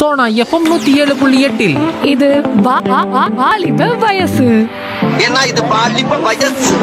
Sona FM நூத்தி ஏழு புள்ளி எட்டில் இது வா- வா- வா- வாலிப வயசு ஏன்னா இது பாலிப்ப வயசு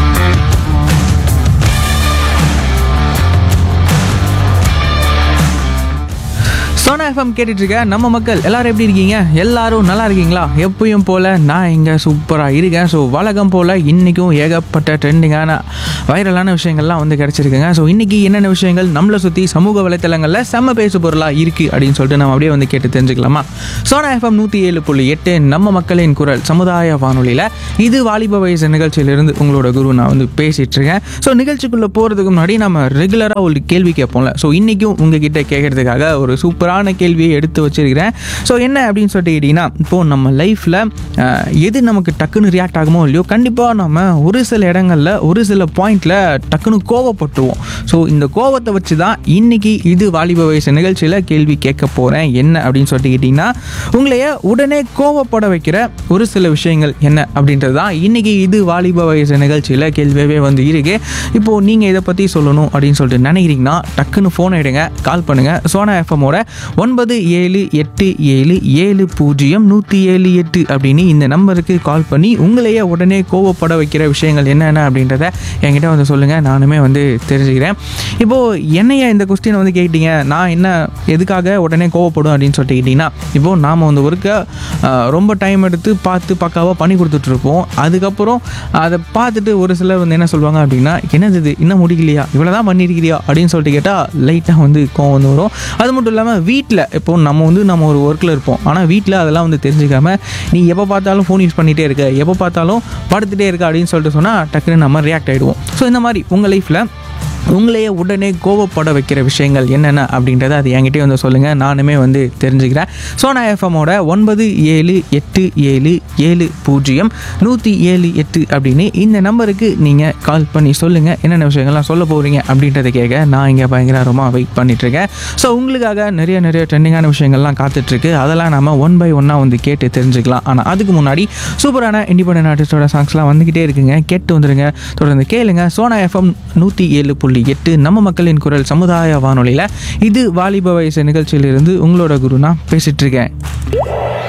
சோனா எஃப்எம் கேட்டுட்டு இருக்க நம்ம மக்கள் எல்லாரும் எப்படி இருக்கீங்க எல்லாரும் நல்லா இருக்கீங்களா எப்பயும் போல நான் இங்கே சூப்பராக இருக்கேன் ஸோ வழக்கம் போல் இன்றைக்கும் ஏகப்பட்ட ட்ரெண்டிங்கான வைரலான விஷயங்கள்லாம் வந்து கிடச்சிருக்குங்க ஸோ இன்றைக்கி என்னென்ன விஷயங்கள் நம்மளை சுற்றி சமூக வலைத்தளங்களில் செம்ம பேசு பொருளாக இருக்குது அப்படின்னு சொல்லிட்டு நம்ம அப்படியே வந்து கேட்டு தெரிஞ்சுக்கலாமா சோனா எஃப்எம் நூற்றி ஏழு புள்ளி எட்டு நம்ம மக்களின் குரல் சமுதாய வானொலியில் இது வாலிப வயசு நிகழ்ச்சியிலிருந்து உங்களோட குரு நான் வந்து பேசிகிட்டு இருக்கேன் ஸோ நிகழ்ச்சிக்குள்ளே போகிறதுக்கு முன்னாடி நம்ம ரெகுலராக ஒரு கேள்வி கேட்போம்ல ஸோ இன்றைக்கும் உங்ககிட்ட கேட்கறதுக்காக ஒரு சூப்பரான கேள்வியை எடுத்து வச்சிருக்கிறேன் ஸோ என்ன அப்படின்னு சொல்லிட்டு கேட்டிங்கன்னா இப்போது நம்ம லைஃப்பில் எது நமக்கு டக்குன்னு ரியாக்ட் ஆகுமோ இல்லையோ கண்டிப்பாக நம்ம ஒரு சில இடங்களில் ஒரு சில பாயிண்டில் டக்குன்னு கோவப்பட்டுருவோம் ஸோ இந்த கோவத்தை வச்சு தான் இன்றைக்கி இது வாலிப வயசு நிகழ்ச்சியில் கேள்வி கேட்க போகிறேன் என்ன அப்படின்னு சொல்லிட்டு கேட்டிங்கன்னா உங்களைய உடனே கோவப்பட வைக்கிற ஒரு சில விஷயங்கள் என்ன அப்படின்றது தான் இன்றைக்கி இது வாலிப வயசு நிகழ்ச்சியில் கேள்வியாகவே வந்து இருக்கு இப்போது நீங்கள் இதை பற்றி சொல்லணும் அப்படின்னு சொல்லிட்டு நினைக்கிறீங்கன்னா டக்குன்னு ஃபோன் எடுங்க கால் பண்ணுங்கள் சோனா எஃப்எம்மோட ஒன்பது ஏழு எட்டு ஏழு ஏழு பூஜ்ஜியம் நூற்றி ஏழு எட்டு அப்படின்னு இந்த நம்பருக்கு கால் பண்ணி உங்களையே உடனே கோவப்பட வைக்கிற விஷயங்கள் என்னென்ன அப்படின்றத என்கிட்ட வந்து சொல்லுங்கள் நானுமே வந்து தெரிஞ்சுக்கிறேன் இப்போது என்னைய இந்த கொஸ்டினை வந்து கேட்டீங்க நான் என்ன எதுக்காக உடனே கோவப்படும் அப்படின்னு சொல்லிட்டு கேட்டிங்கன்னா இப்போது நாம் வந்து ஒருக்க ரொம்ப டைம் எடுத்து பார்த்து பக்காவாக பண்ணி கொடுத்துட்ருப்போம் அதுக்கப்புறம் அதை பார்த்துட்டு ஒரு சிலர் வந்து என்ன சொல்லுவாங்க அப்படின்னா என்னது இது இன்னும் முடிக்கலையா இவ்வளோ தான் பண்ணியிருக்கிறியா அப்படின்னு சொல்லிட்டு கேட்டால் லைட்டாக வந்து கோவம் வந்து வரும் அது மட்டும் இல்லாமல் வீட்டில் இப்போ நம்ம வந்து நம்ம ஒரு ஒர்க்கில் இருப்போம் ஆனால் வீட்டில் அதெல்லாம் வந்து தெரிஞ்சுக்காம நீ எப்போ பார்த்தாலும் ஃபோன் யூஸ் பண்ணிகிட்டே இருக்க எப்போ பார்த்தாலும் படுத்துகிட்டே இருக்க அப்படின்னு சொல்லிட்டு சொன்னால் டக்குன்னு நம்ம ரியாக்ட் ஆகிடுவோம் ஸோ இந்த மாதிரி உங்கள் லைஃப்பில் உங்களையே உடனே கோவப்பட வைக்கிற விஷயங்கள் என்னென்ன அப்படின்றத அது என்கிட்டயே வந்து சொல்லுங்கள் நானுமே வந்து தெரிஞ்சுக்கிறேன் சோனா எஃப்எம்மோட ஒன்பது ஏழு எட்டு ஏழு ஏழு பூஜ்ஜியம் நூற்றி ஏழு எட்டு அப்படின்னு இந்த நம்பருக்கு நீங்கள் கால் பண்ணி சொல்லுங்கள் என்னென்ன விஷயங்கள்லாம் சொல்ல போகிறீங்க அப்படின்றத கேட்க நான் இங்கே பயங்கரமாக வெயிட் பண்ணிகிட்ருக்கேன் ஸோ உங்களுக்காக நிறைய நிறைய ட்ரெண்டிங்கான விஷயங்கள்லாம் காத்துட்ருக்கு அதெல்லாம் நம்ம ஒன் பை ஒன்னாக வந்து கேட்டு தெரிஞ்சுக்கலாம் ஆனால் அதுக்கு முன்னாடி சூப்பரான இண்டிபெண்டன்ட் ஆர்டிஸ்டோட சாங்ஸ்லாம் வந்துக்கிட்டே இருக்குங்க கேட்டு வந்துருங்க தொடர்ந்து கேளுங்க சோனா எஃப்எம் நூற்றி ஏழு புள்ளி எட்டு நம்ம மக்களின் குரல் சமுதாய வானொலியில் இது வாலிப வயசு நிகழ்ச்சியிலிருந்து உங்களோட குரு நான் பேசிட்டு இருக்கேன்